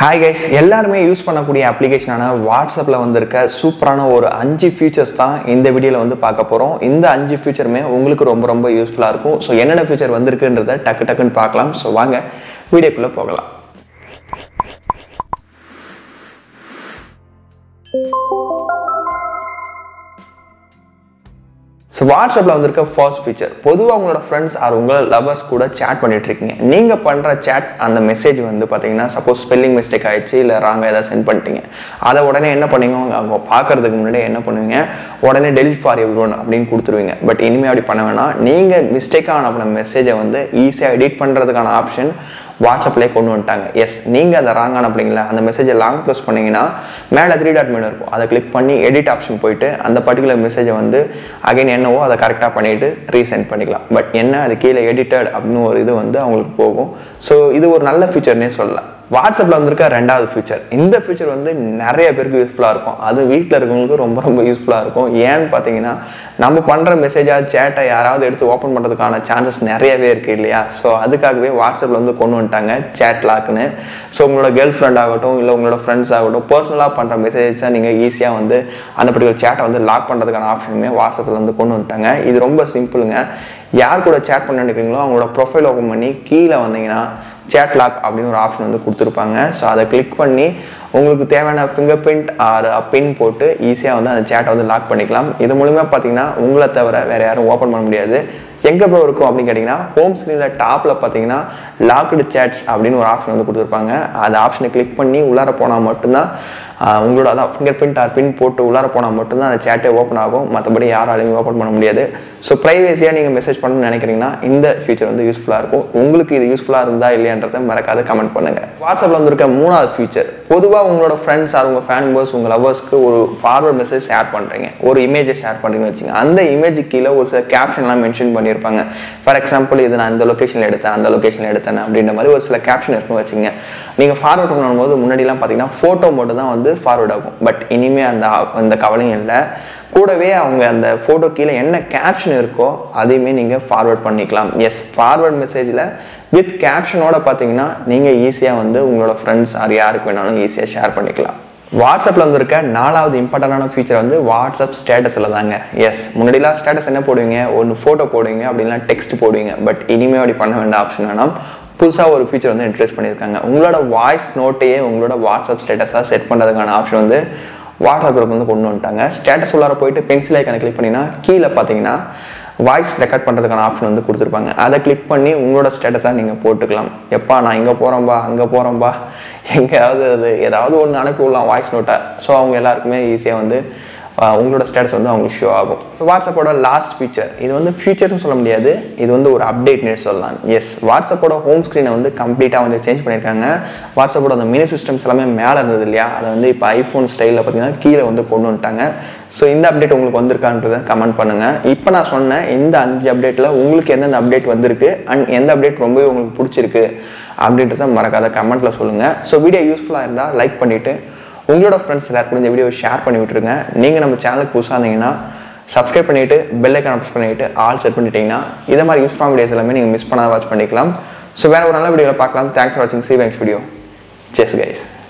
hi guys எல்லாருமே use பண்ணக்கூடிய அப்ளிகேஷனான வாட்ஸ்அப்பில் வந்திருக்க சூப்பரான ஒரு அஞ்சு ஃபீச்சர்ஸ் தான் இந்த வீடியோவில் வந்து பார்க்க போகிறோம் இந்த அஞ்சு ஃபீச்சருமே உங்களுக்கு ரொம்ப ரொம்ப யூஸ்ஃபுல்லாக இருக்கும் ஸோ என்னென்ன ஃபீச்சர் வந்திருக்குன்றத டக்கு டக்குன்னு பார்க்கலாம் ஸோ வாங்க வீடியோக்குள்ளே போகலாம் ஸோ வாட்ஸ்அப்பில் வந்திருக்க ஃபர்ஸ்ட் ஃபீச்சர் பொதுவாக உங்களோட ஃப்ரெண்ட்ஸ் ஆர் உங்களோட லவர்ஸ் கூட சேட் பண்ணிட்டு இருக்கீங்க நீங்கள் பண்ணுற சேட் அந்த மெசேஜ் வந்து பார்த்தீங்கன்னா சப்போஸ் ஸ்பெல்லிங் மிஸ்டேக் ஆயிடுச்சு இல்லை ராங்காக ஏதாவது சென்ட் பண்ணிட்டீங்க அதை உடனே என்ன பண்ணுவீங்க அவங்க பார்க்கறதுக்கு முன்னாடி என்ன பண்ணுவீங்க உடனே டெலிட் ஃபார் எவ்ரி ஒன் அப்படின்னு கொடுத்துருவீங்க பட் இனிமேல் அப்படி பண்ண வேணாம் நீங்கள் மிஸ்டேக்காக அனுப்பின மெசேஜை வந்து ஈஸியாக எடிட் பண்ணுறதுக்கான ஆப்ஷன் வாட்ஸ்அப்லேயே கொண்டு வந்துட்டாங்க எஸ் நீங்கள் அந்த ராங்கான அப்படிங்களா அந்த மெசேஜை லாங் ப்ரெஸ் பண்ணீங்கன்னா மேலே த்ரீ டாட் மெனு இருக்கும் அதை கிளிக் பண்ணி எடிட் ஆப்ஷன் போயிட்டு அந்த பர்டிகுலர் மெசேஜை வந்து அகைன் என்னவோ அதை கரெக்டாக பண்ணிவிட்டு ரீசென்ட் பண்ணிக்கலாம் பட் என்ன அது கீழே எடிட்டட் அப்படின்னு ஒரு இது வந்து அவங்களுக்கு போகும் ஸோ இது ஒரு நல்ல ஃபீச்சர்னே சொல்லலாம் வாட்ஸ்அப்பில் வந்திருக்க ரெண்டாவது ஃபீச்சர் இந்த ஃபீச்சர் வந்து நிறைய பேருக்கு யூஸ்ஃபுல்லாக இருக்கும் அது வீட்டில் இருக்கவங்களுக்கு ரொம்ப ரொம்ப யூஸ்ஃபுல்லாக இருக்கும் ஏன்னு பார்த்தீங்கன்னா நம்ம பண்ணுற மெசேஜாக சேட்டை யாராவது எடுத்து ஓப்பன் பண்ணுறதுக்கான சான்சஸ் நிறையவே இருக்குது இல்லையா ஸோ அதுக்காகவே வாட்ஸ்அப்பில் வந்து கொண்டு வந்துட்டாங்க சேட் லாக்னு ஸோ உங்களோட கேர்ள் ஃப்ரெண்ட் ஆகட்டும் இல்லை உங்களோட ஃப்ரெண்ட்ஸ் ஆகட்டும் பர்சனலாக பண்ணுற மெசேஜஸை நீங்கள் ஈஸியாக வந்து அந்த பர்டிகுலர் சேட்டை வந்து லாக் பண்ணுறதுக்கான ஆப்ஷனுமே வாட்ஸ்அப்பில் வந்து கொண்டு வந்துட்டாங்க இது ரொம்ப சிம்பிளுங்க யார் கூட சேட் பண்ண நினைக்கிறீங்களோ அவங்களோட ப்ரொஃபைல் ஓப்பன் பண்ணி கீழே வந்தீங்கன்னா சேட் லாக் அப்படின்னு ஒரு ஆப்ஷன் வந்து கொடுத்துருப்பாங்க ஸோ அதை கிளிக் பண்ணி உங்களுக்கு தேவையான ஃபிங்கர் பிரிண்ட் ஆர் பின் போட்டு ஈஸியாக வந்து அந்த சேட்டை வந்து லாக் பண்ணிக்கலாம் இது மூலிமா பார்த்தீங்கன்னா உங்களை தவிர வேறு யாரும் ஓப்பன் பண்ண முடியாது எங்கே போய் இருக்கும் அப்படின்னு கேட்டிங்கன்னா ஹோம் ஸ்க்ரீனில் டாப்பில் பார்த்தீங்கன்னா லாக்டு சேட்ஸ் அப்படின்னு ஒரு ஆப்ஷன் வந்து கொடுத்துருப்பாங்க அந்த ஆப்ஷனை கிளிக் பண்ணி உள்ளார போனால் மட்டும்தான் உங்களோட அதான் ஃபிங்கர் பிரிண்ட் ஆர் பின் போட்டு உள்ளார போனால் மட்டும்தான் அந்த சேட்டே ஓப்பன் ஆகும் மற்றபடி யாராலையும் ஓப்பன் பண்ண முடியாது ஸோ ப்ரைவேசியாக நீங்கள் மெசேஜ் பண்ணணும்னு நினைக்கிறீங்கன்னா இந்த ஃபீச்சர் வந்து யூஸ்ஃபுல்லாக இருக்கும் உங்களுக்கு இது யூஸ்ஃபுல்லாக இருந்தா இல்லையான்றதை மறக்காத கமெண்ட் பண்ணுங்கள் வாட்ஸ்அப்பில் வந்திருக்க மூணாவது ஃபீச்சர் பொதுவாக உங்களோட ஃப்ரெண்ட்ஸ் ஆர் உங்கள் ஃபேன் மெம்பர்ஸ் உங்கள் லவர்ஸ்க்கு ஒரு ஃபார்வர்ட் மெசேஜ் ஷேர் பண்ணுறீங்க ஒரு இமேஜை ஷேர் பண்ணுறீங்கன்னு வச்சுங்க அந்த இமேஜ் கீழே ஒரு சில கேப்ஷன்லாம் மென்ஷன் பண்ணியிருப்பாங்க ஃபார் எக்ஸாம்பிள் இது நான் இந்த லொக்கேஷனில் எடுத்தேன் அந்த லொக்கேஷனில் எடுத்தேன் அப்படின்ற மாதிரி ஒரு சில கேப்ஷன் இருக்குன்னு வச்சுங்க நீங்கள் ஃபார்வர்ட் பண்ணும்போது முன்னாடிலாம் பார்த்தீங்கன்னா ஃபோட்டோ மட்டும் தான் வந்து ஃபார்வர்ட் ஆகும் பட் இனிமேல் அந்த அந்த கவலையும் இல்லை கூடவே அவங்க அந்த ஃபோட்டோ கீழே என்ன கேப்ஷன் இருக்கோ அதையுமே நீங்கள் ஃபார்வர்ட் பண்ணிக்கலாம் எஸ் ஃபார்வர்ட் மெசேஜில் வித் கேப்ஷனோட பார்த்தீங்கன்னா நீங்கள் ஈஸியாக வந்து உங்களோட ஃப்ரெண்ட்ஸ் ஆர் யாருக்கு வேணாலும் ஈஸியாக ஷேர் பண்ணிக்கலாம் வாட்ஸ்அப்பில் வந்திருக்க நாலாவது இம்பார்ட்டண்டான ஃபீச்சர் வந்து வாட்ஸ்அப் ஸ்டேட்டஸில் தாங்க எஸ் முன்னாடிலாம் ஸ்டேட்டஸ் என்ன போடுவீங்க ஒன்று ஃபோட்டோ போடுவீங்க அப்படின்னா டெக்ஸ்ட் போடுவீங்க பட் இனிமேல் அப்படி பண்ண வேண்டிய ஆப்ஷன் வேணாம் புதுசாக ஒரு ஃபீச்சர் வந்து இன்ட்ரெஸ்ட் பண்ணியிருக்காங்க உங்களோட வாய்ஸ் நோட்டையே உங்களோட வாட்ஸ்அப் ஸ்டேட்டஸாக செட் பண்ணுறதுக்கான ஆப்ஷன் வந்து வாட்ஸ்அப்பில் வந்து கொண்டு வந்துட்டாங்க ஸ்டேட்டஸ் உள்ளார போயிட்டு பென்சில் ஐக்கான கிளிக் பண்ணினா கீழே பார்த்தீங்கன்னா வாய்ஸ் ரெக்கார்ட் பண்ணுறதுக்கான ஆப்ஷன் வந்து கொடுத்துருப்பாங்க அதை கிளிக் பண்ணி உங்களோட ஸ்டேட்டஸாக நீங்கள் போட்டுக்கலாம் எப்பா நான் இங்கே போகிறேன்பா அங்கே போகிறேன்பா எங்கேயாவது அது ஏதாவது ஒன்று அனுப்பி விடலாம் வாய்ஸ் நோட்டை ஸோ அவங்க எல்லாருக்குமே ஈஸியாக வந்து உங்களோட ஸ்டேட்டஸ் வந்து அவங்களுக்கு ஷோ ஆகும் ஸோ வாட்ஸ்அப்போட லாஸ்ட் ஃபீச்சர் இது வந்து ஃபீச்சர்னு சொல்ல முடியாது இது வந்து ஒரு அப்டேட்னு சொல்லலாம் எஸ் வாட்ஸ்அப்போட ஹோம் ஸ்க்ரீனை வந்து கம்ப்ளீட்டாக வந்து சேஞ்ச் பண்ணியிருக்காங்க வாட்ஸ்அப்போட அந்த மினி சிஸ்டம்ஸ் எல்லாமே மேலே இருந்தது இல்லையா அதை வந்து இப்போ ஐஃபோன் ஸ்டைலில் பார்த்தீங்கன்னா கீழே வந்து கொண்டு வந்துட்டாங்க ஸோ இந்த அப்டேட் உங்களுக்கு வந்திருக்கான்றதை கமெண்ட் பண்ணுங்கள் இப்போ நான் சொன்னேன் இந்த அஞ்சு அப்டேட்டில் உங்களுக்கு எந்தெந்த அப்டேட் வந்திருக்கு அண்ட் எந்த அப்டேட் ரொம்பவே உங்களுக்கு பிடிச்சிருக்கு அப்படின்றத மறக்காத கமெண்ட்டில் சொல்லுங்கள் ஸோ வீடியோ யூஸ்ஃபுல்லாக இருந்தால் லைக் பண்ணிவிட்டு உங்களோட ஃப்ரெண்ட்ஸ் எல்லாருக்கும் இந்த வீடியோ ஷேர் பண்ணி விட்டுருங்க நீங்கள் நம்ம சேனலுக்கு புதுசாக இருந்தீங்கன்னா சப்ஸ்கிரைப் பண்ணிவிட்டு பெல் ஐக்கான ப்ரெஸ் பண்ணிவிட்டு ஆல் செட் பண்ணிட்டீங்கன்னா இதை மாதிரி யூஸ்ஃபுல்லான வீடியோஸ் எல்லாமே நீங்கள் மிஸ் பண்ணாத வாட்ச் பண்ணிக்கலாம் ஸோ வேறு ஒரு நல்ல வீடியோவில் பார்க்கலாம் தேங்க்ஸ் ஃபார் வாட்சிங் சி பேங்க்ஸ் வீடியோ செஸ் கைஸ்